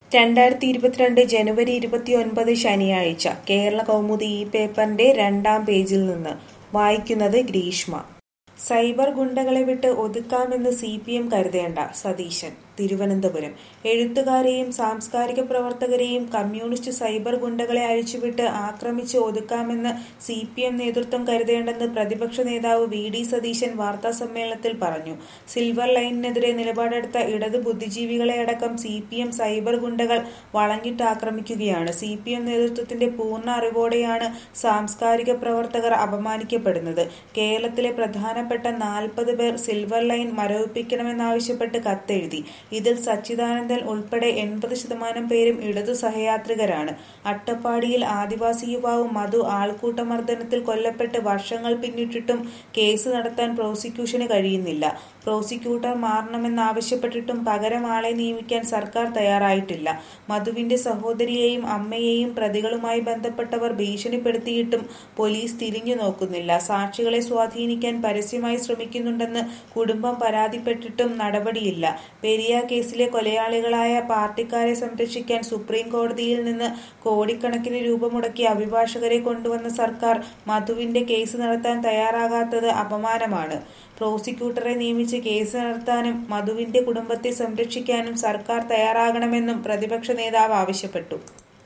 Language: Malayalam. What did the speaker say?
രണ്ടായിരത്തി ഇരുപത്തിരണ്ട് ജനുവരി ഇരുപത്തിയൊൻപത് ശനിയാഴ്ച കേരള കൗമുദി ഈ പേപ്പറിന്റെ രണ്ടാം പേജിൽ നിന്ന് വായിക്കുന്നത് ഗ്രീഷ്മ സൈബർ ഗുണ്ടകളെ വിട്ട് ഒതുക്കാമെന്ന് സി പി എം കരുതേണ്ട സതീശൻ തിരുവനന്തപുരം എഴുത്തുകാരെയും സാംസ്കാരിക പ്രവർത്തകരെയും കമ്മ്യൂണിസ്റ്റ് സൈബർ ഗുണ്ടകളെ അഴിച്ചുവിട്ട് ആക്രമിച്ച് ഒതുക്കാമെന്ന് സി പി എം നേതൃത്വം കരുതേണ്ടെന്ന് പ്രതിപക്ഷ നേതാവ് വി ഡി സതീശൻ വാർത്താസമ്മേളനത്തിൽ പറഞ്ഞു സിൽവർ ലൈനിനെതിരെ നിലപാടെടുത്ത ഇടത് ബുദ്ധിജീവികളെ അടക്കം സി പി എം സൈബർ ഗുണ്ടകൾ വളഞ്ഞിട്ട് ആക്രമിക്കുകയാണ് സി പി എം നേതൃത്വത്തിന്റെ പൂർണ്ണ അറിവോടെയാണ് സാംസ്കാരിക പ്രവർത്തകർ അപമാനിക്കപ്പെടുന്നത് കേരളത്തിലെ പ്രധാനപ്പെട്ട നാൽപ്പത് പേർ സിൽവർ ലൈൻ മരവിപ്പിക്കണമെന്നാവശ്യപ്പെട്ട് കത്തെഴുതി ഇതിൽ സച്ചിദാനന്ദൻ ഉൾപ്പെടെ എൺപത് ശതമാനം പേരും ഇടതു സഹയാത്രികരാണ് അട്ടപ്പാടിയിൽ ആദിവാസി യുവാവ് മധു ആൾക്കൂട്ടമർദ്ദനത്തിൽ കൊല്ലപ്പെട്ട് വർഷങ്ങൾ പിന്നിട്ടിട്ടും കേസ് നടത്താൻ പ്രോസിക്യൂഷന് കഴിയുന്നില്ല പ്രോസിക്യൂട്ടർ മാറണമെന്നാവശ്യപ്പെട്ടിട്ടും പകരം ആളെ നിയമിക്കാൻ സർക്കാർ തയ്യാറായിട്ടില്ല മധുവിന്റെ സഹോദരിയെയും അമ്മയെയും പ്രതികളുമായി ബന്ധപ്പെട്ടവർ ഭീഷണിപ്പെടുത്തിയിട്ടും പോലീസ് തിരിഞ്ഞു നോക്കുന്നില്ല സാക്ഷികളെ സ്വാധീനിക്കാൻ പരസ്യമായി ശ്രമിക്കുന്നുണ്ടെന്ന് കുടുംബം പരാതിപ്പെട്ടിട്ടും നടപടിയില്ല പെരിയ കേസിലെ കൊലയാളികളായ പാർട്ടിക്കാരെ സംരക്ഷിക്കാൻ സുപ്രീം കോടതിയിൽ നിന്ന് കോടിക്കണക്കിന് രൂപ മുടക്കി അഭിഭാഷകരെ കൊണ്ടുവന്ന സർക്കാർ മധുവിന്റെ കേസ് നടത്താൻ തയ്യാറാകാത്തത് അപമാനമാണ് പ്രോസിക്യൂട്ടറെ നിയമിച്ച് കേസ് നടത്താനും മധുവിന്റെ കുടുംബത്തെ സംരക്ഷിക്കാനും സർക്കാർ തയ്യാറാകണമെന്നും പ്രതിപക്ഷ നേതാവ് ആവശ്യപ്പെട്ടു